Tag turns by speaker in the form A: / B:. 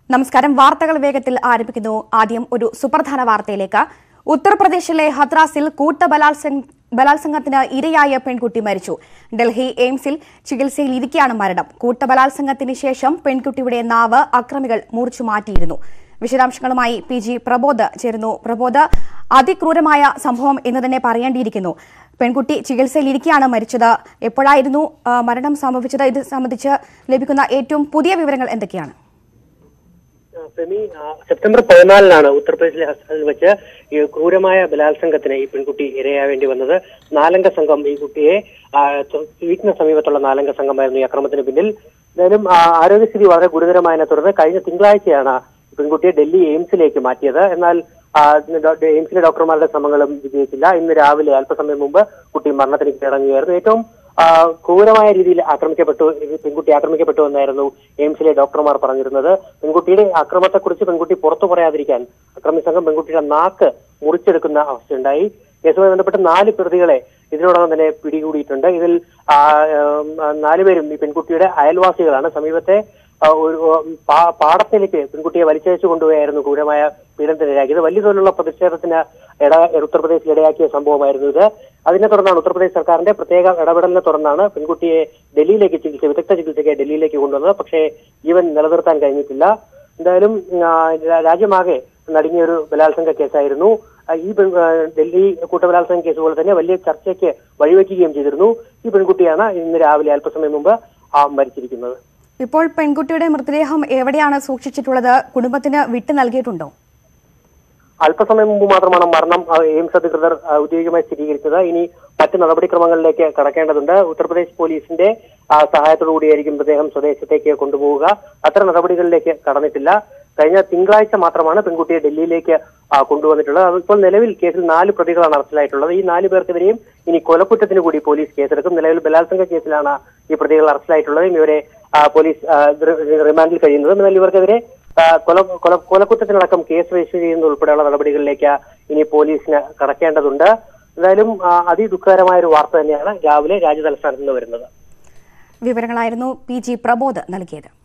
A: നമസ്കാരം വാർത്തകൾ വേഗത്തിൽ ആരംഭിക്കുന്നു ആദ്യം ഒരു സുപ്രധാന വാർത്തയിലേക്ക് ഉത്തർപ്രദേശിലെ ഹത്രാസിൽ കൂട്ടബലാത്സംഗ ബലാത്സംഗത്തിന് ഇരയായ പെൺകുട്ടി മരിച്ചു ഡൽഹി എയിംസിൽ ചികിത്സയിൽ ഇരിക്കെയാണ് മരണം കൂട്ടബലാത്സംഗത്തിന് ശേഷം പെൺകുട്ടിയുടെ നാവ് അക്രമികൾ മുറിച്ചു മാറ്റിയിരുന്നു വിശദാംശങ്ങളുമായി പി ജി പ്രബോധ് ചേരുന്നു പ്രബോധ് അതിക്രൂരമായ സംഭവം എന്ന് തന്നെ പറയേണ്ടിയിരിക്കുന്നു പെൺകുട്ടി ചികിത്സയിലിരിക്കെയാണ് മരിച്ചത് എപ്പോഴായിരുന്നു ആ, മരണം സംഭവിച്ചത് ഇത് സംബന്ധിച്ച് ലഭിക്കുന്ന ഏറ്റവും പുതിയ വിവരങ്ങൾ എന്തൊക്കെയാണ്
B: സെമി ആ, സെപ്റ്റംബർ പതിനാലിനാണ് ഉത്തർപ്രദേശിലെ ഹസ്തയിൽ വെച്ച് ഈ ക്രൂരമായ ബലാത്സംഗത്തിന് ഈ പെൺകുട്ടി ഇരയാവേണ്ടി വന്നത് നാലംഗ സംഘം ഈ കുട്ടിയെ ആ, ത- വീട്ടിന് സമീപത്തുള്ള നാലംഗ സംഘമായിരുന്നു ഈ അക്രമത്തിന് പിന്നിൽ എന്തായാലും ആ, ആരോഗ്യസ്ഥിതി വളരെ ഗുരുതരമായതിനെ തുടർന്ന് കഴിഞ്ഞ തിങ്കളാഴ്ചയാണ് ഈ പെൺകുട്ടിയെ ഡൽഹി എയിംസിലേക്ക് മാറ്റിയത് എന്നാൽ ആ, ഡോ- എയിംസിലെ ഡോക്ടർമാരുടെ ശ്രമങ്ങളും വിജയിച്ചില്ല ഇന്ന് രാവിലെ അല്പസമയം മുമ്പ് കുട്ടി മരണത്തിന് കീഴടങ്ങുകയായിരുന്നു ഏറ്റവും ആ, ക്രൂരമായ രീതിയിൽ ആക്രമിക്കപ്പെട്ടു ഈ പെൺകുട്ടി ആക്രമിക്കപ്പെട്ടു എന്നായിരുന്നു എയിംസിലെ ഡോക്ടർമാർ പറഞ്ഞിരുന്നത് പെൺകുട്ടിയുടെ ആക്രമത്തെക്കുറിച്ച് പെൺകുട്ടി പുറത്തു പറയാതിരിക്കാൻ അക്രമി സംഘം പെൺകുട്ടിയുടെ നാക്ക് മുറിച്ചെടുക്കുന്ന അവസ്ഥയുണ്ടായി കേസുമായി ബന്ധപ്പെട്ട് നാല് പ്രതികളെ ഇതിനോടകം തന്നെ പിടികൂടിയിട്ടുണ്ട് ഇതിൽ ആ, ഉം, ആ, നാലുപേരും ഈ പെൺകുട്ടിയുടെ അയൽവാസികളാണ് സമീപത്തെ ആ, ഒരു ഉം, പാ- പാടത്തിലേക്ക് പെൺകുട്ടിയെ വലിച്ചയച്ചു കൊണ്ടുപോയായിരുന്നു ക്രൂരമായ പീഡനത്തിനിരയാക്കിയത് വലിയ തോതിലുള്ള പ്രതിഷേധത്തിന് ഇട ഉത്തർപ്രദേശിൽ ഇടയാക്കിയ സംഭവമായിരുന്നു ഇത് അതിനെ തുടർന്നാണ് ഉത്തർപ്രദേശ് സർക്കാരിന്റെ പ്രത്യേക ഇടപെടലിനെ തുടർന്നാണ് പെൺകുട്ടിയെ ഡൽഹിയിലേക്ക് ചികിത്സ വിദഗ്ധ ചികിത്സയ്ക്ക് ഡൽഹിയിലേക്ക് കൊണ്ടുവന്നത് പക്ഷേ ജീവൻ നിലനിർത്താൻ കഴിഞ്ഞിട്ടില്ല എന്തായാലും ആ, രാ- രാജ്യമാകെ നടുങ്ങിയ ഒരു ബലാത്സംഗ കേസായിരുന്നു ആ, ഈ പെൺ- ആ, ഡൽഹി കൂട്ടബലാത്സംഗ കേസ് പോലെ തന്നെ വലിയ ചർച്ചയ്ക്ക് വഴിവെക്കുകയും ചെയ്തിരുന്നു ഈ പെൺകുട്ടിയാണ് ഇന്ന് രാവിലെ അല്പസമയം മുമ്പ് ആ, മരിച്ചിരിക്കുന്നത്
A: ഇപ്പോൾ പെൺകുട്ടിയുടെ മൃതദേഹം എവിടെയാണ് സൂക്ഷിച്ചിട്ടുള്ളത് കുടുംബത്തിന് വിട്ടു നൽകിയിട്ടുണ്ടോ
B: അല്പസമയം മുമ്പ് മാത്രമാണ് മരണം ആ, എയിംസ് അധികൃതർ ആ, ഔദ്യോഗികമായി സ്ഥിരീകരിച്ചത് ഇനി മറ്റ് നടപടിക്രമങ്ങളിലേക്ക് കടക്കേണ്ടതുണ്ട് ഉത്തർപ്രദേശ് പോലീസിന്റെ ആ, സഹായത്തോടു കൂടിയായിരിക്കും മൃതദേഹം സ്വദേശത്തേക്ക് കൊണ്ടുപോവുക അത്തരം നടപടികളിലേക്ക് കടന്നിട്ടില്ല കഴിഞ്ഞ തിങ്കളാഴ്ച മാത്രമാണ് പെൺകുട്ടിയെ ഡൽഹിയിലേക്ക് ആ, കൊണ്ടുവന്നിട്ടുള്ളത് അതിപ്പോൾ നിലവിൽ കേസിൽ നാല് പ്രതികളാണ് അറസ്റ്റിലായിട്ടുള്ളത് ഈ നാല് പേർക്കെതിരെയും ഇനി കൊലക്കുറ്റത്തിന് കൂടി പോലീസ് കേസെടുക്കും നിലവിൽ ബലാത്സംഗ കേസിലാണ് ഈ പ്രതികൾ അറസ്റ്റിലായിട്ടുള്ളത് ഇവരെ ആ, പോലീസ് ആ, റി- റിമാൻഡിൽ കഴിയുന്നത് എന്നാൽ ഇവർക്കെതിരെ ആ, കൊല കൊല കൊലക്കുറ്റത്തിനടക്കം കേസ് രജിസ്റ്റർ ചെയ്യുന്ന ഉൾപ്പെടെയുള്ള നടപടികളിലേക്ക് ഇനി പോലീസിന് കടക്കേണ്ടതുണ്ട് എന്തായാലും ആ, അതിദുഃഖകരമായ ഒരു വാർത്ത തന്നെയാണ് രാവിലെ രാജ്യതലസ്ഥാനത്ത് നിന്ന് വരുന്നത്
A: വിവരങ്ങളായിരുന്നു പി ജി പ്രബോധ് നൽകിയത്